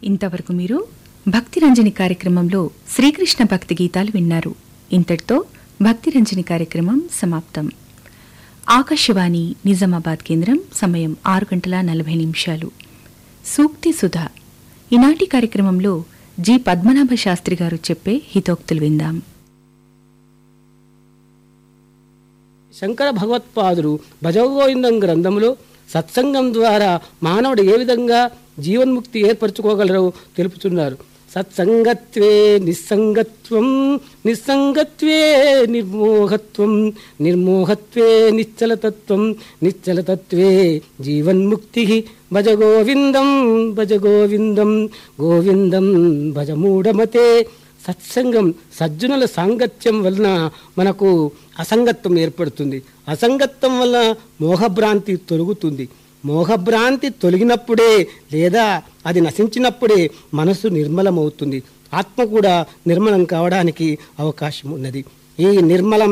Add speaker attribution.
Speaker 1: ఇంతవరకు మీరు భక్తిరంజని కార్యక్రమంలో శ్రీకృష్ణ భక్తి గీతాలు విన్నారు ఇంతటితో భక్తిరంజని కార్యక్రమం సమాప్తం ఆకాశవాణి నిజామాబాద్ కేంద్రం సమయం ఆరు గంటల నలభై నిమిషాలు సూక్తి సుధా ఈనాటి కార్యక్రమంలో జి పద్మనాభ శాస్త్రి గారు చెప్పే హితోక్తులు విందాం
Speaker 2: శంకర భగవత్పాదులు భజగోవిందం గ్రంథములో సత్సంగం ద్వారా మానవుడు ఏ విధంగా జీవన్ముక్తి ఏర్పరచుకోగలరో తెలుపుతున్నారు సత్సంగత్వే నిస్సంగత్వం నిస్సంగత్వే నిర్మోహత్వం నిర్మోహత్వే నిశ్చలతత్వం నిశ్చలతత్వే జీవన్ముక్తి భజ గోవిందం భజ గోవిందం గోవిందం భజ మూఢమతే సత్సంగం సజ్జనుల సాంగత్యం వలన మనకు అసంగత్వం ఏర్పడుతుంది అసంగత్వం వల్ల మోహభ్రాంతి తొలుగుతుంది మోహభ్రాంతి తొలగినప్పుడే లేదా అది నశించినప్పుడే మనసు నిర్మలమవుతుంది ఆత్మ కూడా నిర్మలం కావడానికి అవకాశం ఉన్నది ఈ నిర్మలం